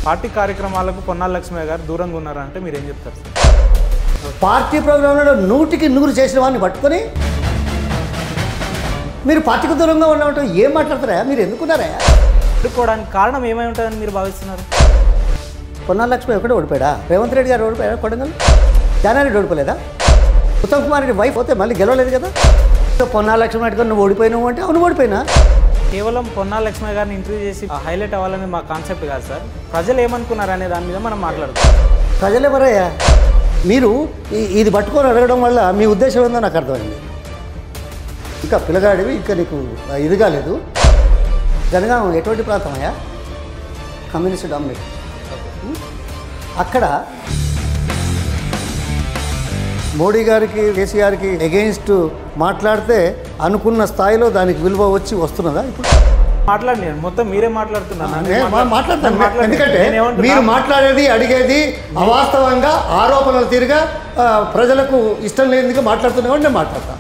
Party కార్యక్రమాలకు పొన్నాల లక్ష్మయ్య గారు దూరంగా ఉన్నారంటే మీరు ఏం చెప్తారు సార్ పార్టీ ప్రోగ్రాంలలో నూటికి నూరు చేసిన వాడిని పట్టుకొని మీరు పార్టీకి దూరంగా ఉన్నట్టు ఏం మాట్లాడతారా మీరు ఎందుకున్నారా ఎదుర్కోవడానికి కారణం ఏమై ఉంటుందని మీరు భావిస్తున్నారు పొన్నాల లక్ష్మి ఒకటే ఓడిపోయాడా రేవంత్ రెడ్డి గారు ఓడిపోయాడా కొడంగల్ జానారెడ్డి ఓడిపోలేదా ఉత్తమ్ కుమార్ రెడ్డి వైఫ్ పోతే మళ్ళీ గెలవలేదు కదా సో పొన్నాల లక్ష్మి అట్టుకొని నువ్వు ఓడిపోయినావు అంటే అవును ఓడిపోయినా కేవలం పొన్నాల లక్ష్మయ్య గారిని ఇంటర్వ్యూ చేసి హైలైట్ అవ్వాలని మా కాన్సెప్ట్ కాదు సార్ ప్రజలు ఏమనుకున్నారు అనే దాని మీద మనం మాట్లాడుతాం ప్రజలు ఎవరయ్యా మీరు ఈ- ఇది పట్టుకొని అడగడం వల్ల మీ ఉద్దేశం ఏందో నాకు అర్థమైంది ఇంకా పిల్లగాడివి ఇంకా నీకు ఇది కాలేదు జనగాం ఎటువంటి ప్రాంతం అయ్యా కమ్యూనిస్ట్ డామినేట్ అక్కడ మోడీ గారికి కేసీఆర్కి ఎగెయిన్స్ట్ మాట్లాడితే అనుకున్న స్థాయిలో దానికి విలువ వచ్చి వస్తున్నదా ఇప్పుడు మాట్లాడి మొత్తం మీరే మాట్లాడుతున్నారు నన్ను నేను మాట్లా- మాట్లాడతాను నన్ను మాట్లాడి- ఎందుకంటే నేనేమంటున్నా? మీరు మాట్లాడేది అడిగేది అవాస్తవంగా ఆరోపణలు తీరుగా ఆ, ప్రజలకు ఇష్టం లేనిదిగా మాట్లాడుతున్నా నేను మాట్లాడతాను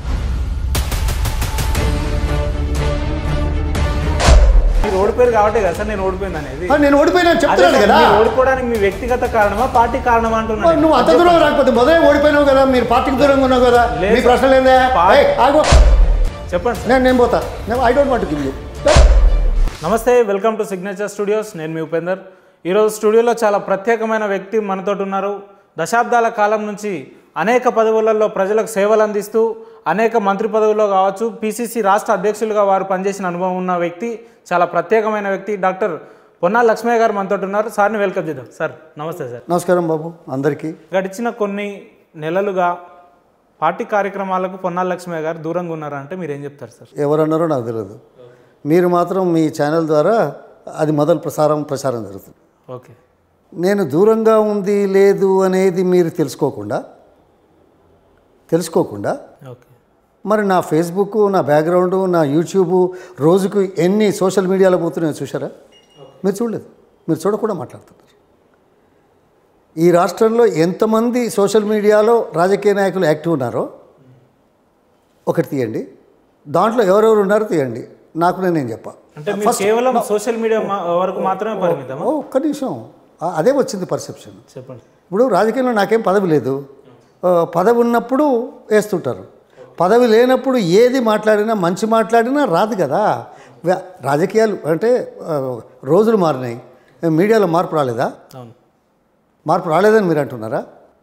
మీరు ఓడిపోయారు కాబట్టి కదా సార్ నేను ఓడిపోయింది అనేది ఆ, నేను ఓడిపోయినా అదే చెప్తున్నాను సార్, కదా మీరు ఓడిపోవడానికి మీ వ్యక్తిగత కారణమా పార్టీ కారణమా అంటున్నాను నువ్వు అంత దూరం రాకపోతే మొదలే ఓడిపోయినావు కదా మీరు పార్టీకి దూరంగా ఉన్నావు కదా లేదు మీ సార్. ప్రశ్న లేదా పా- ఏయ్, ఆగు చెప్పండి సార్ నేను నేను పోతా నేను I don't want give you నమస్తే వెల్కమ్ టు సిగ్నేచర్ స్టూడియోస్ నేను మీ ఉపేందర్ ఈరోజు స్టూడియోలో చాలా ప్రత్యేకమైన వ్యక్తి మనతోటి ఉన్నారు దశాబ్దాల కాలం నుంచి అనేక పదవులలో ప్రజలకు సేవలు అందిస్తూ అనేక మంత్రి పదవుల్లో కావచ్చు పిసిసి రాష్ట్ర అధ్యక్షులుగా వారు పనిచేసిన అనుభవం ఉన్న వ్యక్తి చాలా ప్రత్యేకమైన వ్యక్తి డాక్టర్ పొన్నాల లక్ష్మయ్య గారు మనతోటి ఉన్నారు సార్ని వెల్కమ్ చేద్దాం సార్ నమస్తే సార్ నమస్కారం బాబు అందరికీ గడిచిన కొన్ని నెలలుగా పార్టీ కార్యక్రమాలకు పొన్నాల లక్ష్మయ్య గారు దూరంగా ఉన్నారంటే మీరు ఏం చెప్తారు సార్ ఎవరన్నారో నాకు తెలియదు మీరు మాత్రం మీ ఛానల్ ద్వారా అది మొదలు ప్రసారం ప్రచారం జరుగుతుంది ఓకే నేను దూరంగా ఉంది లేదు అనేది మీరు తెలుసుకోకుండా తెలుసుకోకుండా ఓకే మరి నా ఫేస్బుక్ నా బ్యాక్గ్రౌండ్ నా యూట్యూబ్ రోజుకు ఎన్ని సోషల్ మీడియాలో పోతున్నాయో చూసారా మీరు చూడలేదు మీరు చూడకుండా మాట్లాడుతున్నారు ఈ రాష్ట్రంలో ఎంతమంది సోషల్ మీడియాలో రాజకీయ నాయకులు యాక్టివ్ ఉన్నారో ఒకటి తీయండి దాంట్లో ఎవరెవరు ఉన్నారో తీయండి నాకు నేనేం చెప్పా అంటే మీరు కేవలం సోషల్ మీడియా మా- వరకు మాత్రమే పరిమితమా ఓ, ఒక్క నిమిషం ఆ- అదే వచ్చింది పర్సెప్షన్ చెప్పండి ఇప్పుడు రాజకీయంలో నాకేం పదవి లేదు ఆ, పదవి ఉన్నప్పుడు వేస్తుంటారు పదవి లేనప్పుడు ఏది మాట్లాడినా మంచి మాట్లాడినా రాదు కదా వ్య- రాజకీయాలు అంటే ఆ, రోజులు మారినాయి మీడియాలో మార్పు రాలేదా అవును మార్పు రాలేదని మీరు అంటున్నారా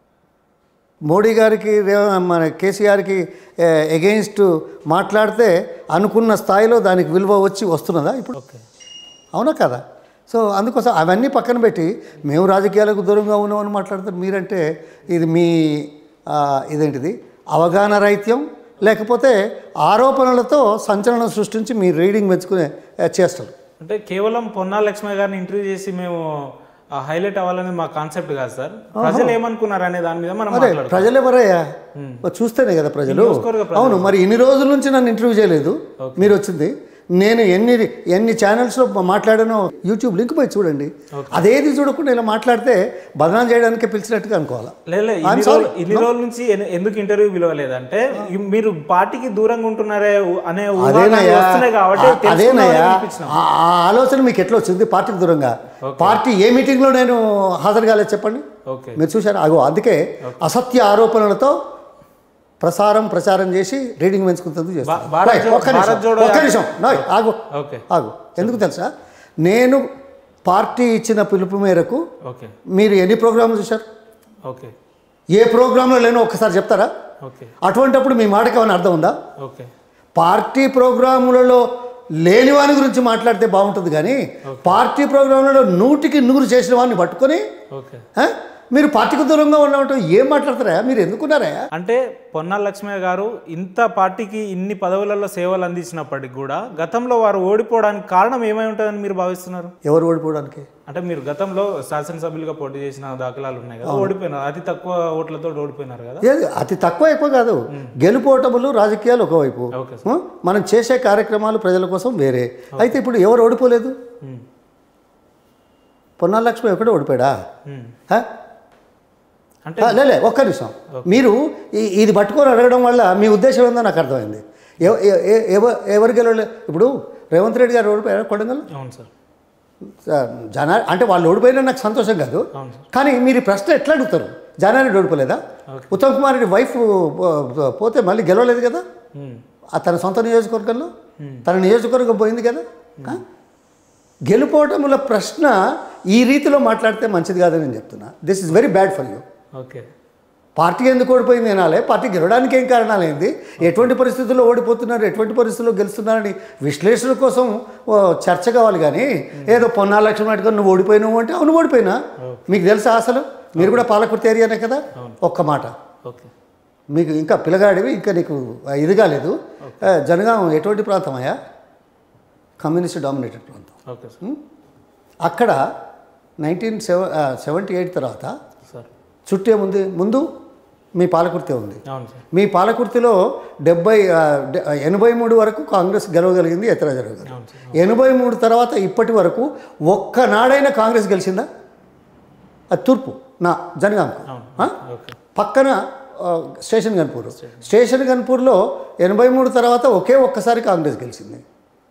మోడీ గారికి రే- మన కేసీఆర్కి ఎగెయిన్స్ట్ మాట్లాడితే అనుకున్న స్థాయిలో దానికి విలువ వచ్చి వస్తున్నదా ఇప్పుడు ఓకే అవునా కదా సో అందుకోసం అవన్నీ పక్కన పెట్టి మేము రాజకీయాలకు దూరంగా ఉన్నామని మాట్లాడతారు మీరంటే ఇది మీ ఆ, ఇదేంటిది అవగాహన రైత్యం లేకపోతే ఆరోపణలతో సంచలనం సృష్టించి మీ రీడింగ్ మెచ్చుకునే ఆ, చేస్తారు అంటే కేవలం పొన్నాల లక్ష్మయ్య గారిని ఇంటర్వ్యూ చేసి మేము హైలైట్ అవ్వాలని మా కాన్సెప్ట్ కాదు సార్ ప్రజలు ఏమనుకున్నారు అనే దాని మీద మనం అదే మాట్లాడుతాం ప్రజలు ఎవరయ్యా చూస్తేనే కదా ప్రజలు చూసుకోరుగా అవును మరి ఇన్ని రోజుల నుంచి నన్ను ఇంటర్వ్యూ చేయలేదు మీరు వచ్చింది నేను ఎన్ని ఎన్ని ఛానల్స్లో మాట్లాడానో యూట్యూబ్ లింక్ పోయి చూడండి అదేది చూడకుండా ఇలా మాట్లాడితే బదనాం చేయడానికే పిలిచినట్టుగా అనుకోవాలా లేదు ఇన్ని రోజులు ఇన్ని రోజుల నుంచి ఎన్- ఎందుకు ఇంటర్వ్యూ పిలవలేదంటే ఈ- మీరు పార్టీకి దూరంగా ఉంటున్నారే ఊ- అనే ఊహాగానాలు అదేనయ్యా వస్తున్నాయి కాబట్టి ఆ- అదేనయ్యా తెలుసుకుందామని పిలిపించినాం. ఆ ఆ ఆలోచన మీకు ఎట్లా వచ్చింది పార్టీకి దూరంగా పార్టీ ఏ మీటింగ్లో నేను హాజరు కాలేదు చెప్పండి ఓకే మీరు చూశారు అగో అందుకే అసత్య ఆరోపణలతో ప్రసారం ప్రచారం చేసి రీడింగ్ పెంచుకుంటుంది చేస్తారు. భా- భారత్ రైట్, జో- ఒక్క నిమిషం, భారత్ జోడో ఒక్క నిమిషం నోయ్, ఆగు ఓకే ఆగు ఎందుకు తెలుసా నేను పార్టీ ఇచ్చిన పిలుపు మేరకు ఓకే మీరు ఎన్ని ప్రోగ్రాంలు చూశారు ఓకే ఏ ప్రోగ్రాంలో లేనో ఒక్కసారి చెప్తారా ఓకే అటువంటప్పుడు మీ మాటకి ఏమైనా అర్థం ఉందా ఓకే పార్టీ ప్రోగ్రాములలో లేని వాని గురించి మాట్లాడితే బాగుంటుంది కానీ పార్టీ ప్రోగ్రాములలో నూటికి నూరు చేసిన వాడిని పట్టుకొని ఓకే ఆ, మీరు పార్టీకి దూరంగా ఉన్నట్టు ఏం మాట్లాడతారా మీరు ఎందుకున్నారా అంటే పొన్నాల లక్ష్మయ్య గారు ఇంత పార్టీకి ఇన్ని పదవులలో సేవలు అందించినప్పటికి కూడా గతంలో వారు ఓడిపోవడానికి కారణం ఏమై ఉంటుందని మీరు భావిస్తున్నారు ఎవరు ఓడిపోవడానికి అంటే మీరు గతంలో శాసనసభ్యులుగా పోటీ చేసిన దాఖలాలు ఉన్నాయి కదా ఓడిపోయినారు అతి తక్కువ ఓట్లతో ఓడిపోయినారు కదా ఏది అతి తక్కువ ఎక్కువ కాదు గెలుపోటములు రాజకీయాలు ఒకవైపు ఓకే ఆ, మనం చేసే కార్యక్రమాలు ప్రజల కోసం వేరే అయితే ఇప్పుడు ఎవరు ఓడిపోలేదు ఉమ్. పొన్నాల లక్ష్మి ఒకటే ఓడిపోయాడా ఉమ్. ఆ? అంటే ఆ, లేలే ఒక్క నిమిషం మీరు ఈ- ఇది పట్టుకొని అడగడం వల్ల మీ ఉద్దేశం ఏందో నాకు అర్థమైంది ఎవ- ఎ- ఎ- ఎవ- ఎవరు గెలవలే ఇప్పుడు రేవంత్ రెడ్డి గారు ఓడిపోయారా కొడంగల్ అవును సార్ జనా అంటే వాళ్ళు ఓడిపోయినా నాకు సంతోషం కాదు అవును సార్ కానీ మీరు ఈ ప్రశ్న ఎట్లా అడుగుతారు జానారెడ్డి ఓడిపోలేదా ఓకే. ఉత్తమ్ కుమార్ రెడ్డి వైఫ్ పో- పోతే మళ్ళీ గెలవలేదు కదా ఉమ్. ఆ తన సొంత నియోజకవర్గంలో తన నియోజకవర్గం పోయింది కదా ఆ? గెలుపోవటంలో ప్రశ్న ఈ రీతిలో మాట్లాడితే మంచిది కాదని నేను చెప్తున్నా this is very bad for you okay party ఎందుకు ఓడిపోయింది అనాలి పార్టీ గెలవడానికి ఏం కారణాలు ఏంది ఎటువంటి పరిస్థితుల్లో ఓడిపోతున్నారు ఎటువంటి పరిస్థితుల్లో గెలుస్తున్నారని విశ్లేషణ కోసం ఓ, చర్చ కావాలి కానీ ఏదో పొన్నాల లక్షలు పెట్టుకొని నువ్వు ఓడిపోయినావు అంటే అవును ఓడిపోయినా మీకు తెలుసా అసలు మీరు కూడా పాలకుర్తి ఏరియానే కదా ఒక్క మాట ఓకే మీకు ఇంకా పిల్లగాడివి ఇంకా నీకు ఇది కాలేదు ఆ, జనగాం ఎటువంటి ప్రాంతం అయ్యా కమ్యూనిస్ట్ డామినేటెడ్ ప్రాంతం ఓకే సార్ ఉం? అక్కడ నైన్టీన్ సెవ సెవెంటీ ఎయిట్ తర్వాత సార్ చుట్టూ ఏముంది ముందు మీ పాలకుర్తే ఉంది అవును సార్ మీ పాలకుర్తిలో డెబ్బై ఆ, డె- ఎనభై మూడు వరకు కాంగ్రెస్ గెలవగలిగింది ఎత్తరా జరగదు అవును సార్ ఎనభై మూడు తర్వాత ఇప్పటి వరకు ఒక్కనాడైనా కాంగ్రెస్ గెలిచిందా అది తూర్పు నా జనగాంకు అవును ఆ? ఓకే పక్కన ఆ, స్టేషన్ గన్పూర్ స్టేషన్ గన్పూర్లో ఎనభై మూడు తర్వాత ఒకే ఒక్కసారి కాంగ్రెస్ గెలిచింది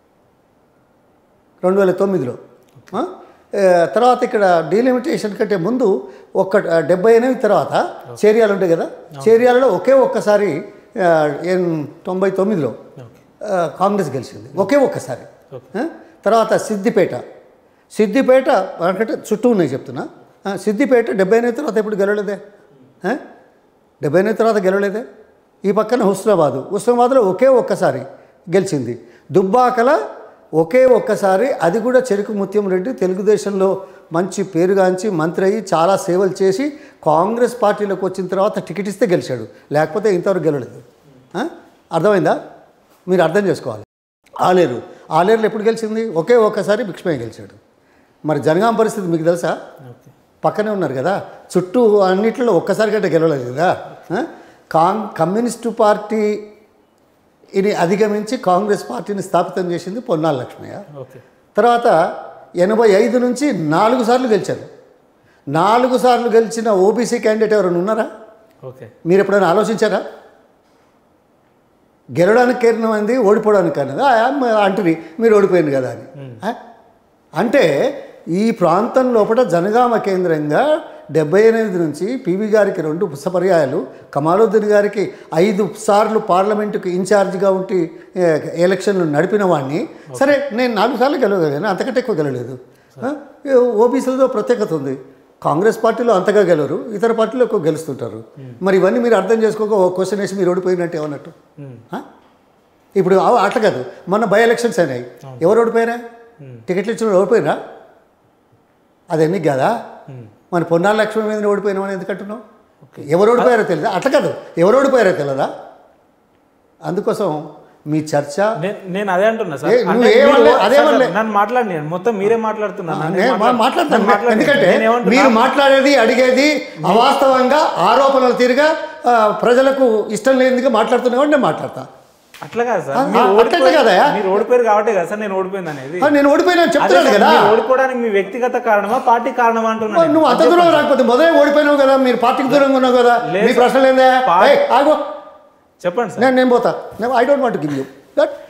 రెండు వేల తొమ్మిదిలో ఆ? ఏ, తర్వాత ఇక్కడ డీలిమిటేషన్ కంటే ముందు ఒక్క డెబ్బై ఎనిమిది తర్వాత చేరియాలు ఉంటాయి కదా చేరియాలలో ఒకే ఒక్కసారి ఆ, ఎన్- తొంభై తొమ్మిదిలో ఓకే ఆ, కాంగ్రెస్ గెలిచింది ఒకే ఒక్కసారి ఓకే. ఆ? తర్వాత సిద్దిపేట సిద్దిపేట అంటే చుట్టూ ఉన్నాయి చెప్తున్నా ఆ, సిద్దిపేట డెబ్బై ఎనిమిది తర్వాత ఎప్పుడు గెలవలేదే ఆ? డెబ్బై ఎనిమిది తర్వాత గెలవలేదే ఈ పక్కన హుస్నాబాదు హుస్నాబాద్లో ఒకే ఒక్కసారి గెలిచింది దుబ్బాకల ఒకే ఒక్కసారి అది కూడా చెరుకు ముత్యం రెడ్డి తెలుగుదేశంలో మంచి పేరుగాంచి మంత్రి అయ్యి చాలా సేవలు చేసి కాంగ్రెస్ పార్టీలోకి వచ్చిన తర్వాత టికెట్ ఇస్తే గెలిచాడు లేకపోతే ఇంతవరకు గెలవలేదు ఆ? అర్థమైందా మీరు అర్థం చేసుకోవాలి ఆలేరు ఆలేరులో ఎప్పుడు గెలిచింది ఒకే ఒక్కసారి భిక్షమయ్య గెలిచాడు మరి జనగాం పరిస్థితి మీకు తెలుసా ఓకే పక్కనే ఉన్నారు కదా చుట్టూ అన్నిట్లో ఒక్కసారి కంటే గెలవలేదు కదా ఆ? కాంగ్ కమ్యూనిస్టు పార్టీ ఇది అధిగమించి కాంగ్రెస్ పార్టీని స్థాపితం చేసింది పొన్నాల లక్ష్మయ్య ఓకే తర్వాత ఎనభై ఐదు నుంచి నాలుగు సార్లు గెలిచారు నాలుగు సార్లు గెలిచిన ఓబీసీ క్యాండిడేట్ ఎవరైనా ఉన్నారా ఓకే మీరు ఎప్పుడైనా ఆలోచించారా గెలవడానికి కారణమైంది ఓడిపోవడానికి కారణం అంటుంది మీరు ఓడిపోయింది కదా అని ఆ? అంటే ఈ ప్రాంతం లోపల జనగామ కేంద్రంగా డెబ్బై ఎనిమిది నుంచి పివి గారికి రెండు పుస్తపర్యాయాలు కమాలుద్దీన్ గారికి ఐదు సార్లు పార్లమెంటుకు ఇన్ఛార్జిగా ఉండి ఏ, ఎలక్షన్లు నడిపిన వాడిని సరే నేను నాలుగు సార్లు గెలవగలిగాను అంతకంటే ఎక్కువ గెలవలేదు ఆ? ఏ, ఓబీసీలతో ప్రత్యేకత ఉంది కాంగ్రెస్ పార్టీలో అంతగా గెలవరు ఇతర పార్టీలో ఎక్కువ గెలుస్తుంటారు మరి ఇవన్నీ మీరు అర్థం చేసుకోక ఓ క్వశ్చన్ వేసి మీరు ఓడిపోయినట్టు ఏమన్నట్టు ఆ? ఇప్పుడు ఆ- అట్లా కాదు మొన్న బై ఎలక్షన్స్ అయినాయి ఎవరు ఓడిపోయారా టికెట్లు ఇచ్చిన వాళ్ళు ఓడిపోయినా అది ఎన్ని కదా మన పొన్నాల లక్ష్మి మీద ఓడిపోయినామని ఎందుకు అంటున్నావు ఎవరు ఓడిపోయారో తెలియదా అట్లా కాదు ఎవరు ఓడిపోయారో తెలియదా అందుకోసం మీ చర్చ నేను నేను అదే అంటున్నా సార్ ఏ, అంటే నువ్వు మీరు- ఏమనలే, అదే సార్, అనలే. నన్ను మాట్లాడి మొత్తం మీరే మాట్లాడుతున్నారు నన్ను నేను మాట్లా- మాట్లాడతాను నన్ను మాట్లాడి- ఎందుకంటే నేను ఏమంటున్నా? మీరు మాట్లాడేది అడిగేది అవాస్తవంగా ఆరోపణలు తీరుగా ఆ, ప్రజలకు ఇష్టం లేనిదిగా మాట్లాడుతున్నావు నేను మాట్లాడతా అట్లా కాదు సార్ ఆ, మీరు ఆ, ఓడిపోయి- అట్లా కాదయ్యా. మీరు ఓడిపోయారు కాబట్టి కదా సార్ నేను ఓడిపోయింది అనేది ఆ, నేను ఓడిపోయినా అదే చెప్తున్నాను సార్, కదా మీరు ఓడిపోవడానికి మీ వ్యక్తిగత కారణమా పార్టీ కారణమా అంటున్నా నువ్వు అంత దూరం రాకపోతే మొదలే ఓడిపోయినావు కదా మీరు పార్టీకి దూరంగా ఉన్నావు కదా లేదు మీ ప్రశ్నలు ఏందా పా- ఏయ్, ఆగు చెప్పండి సార్ నేను నేను పోతా I don't want give you that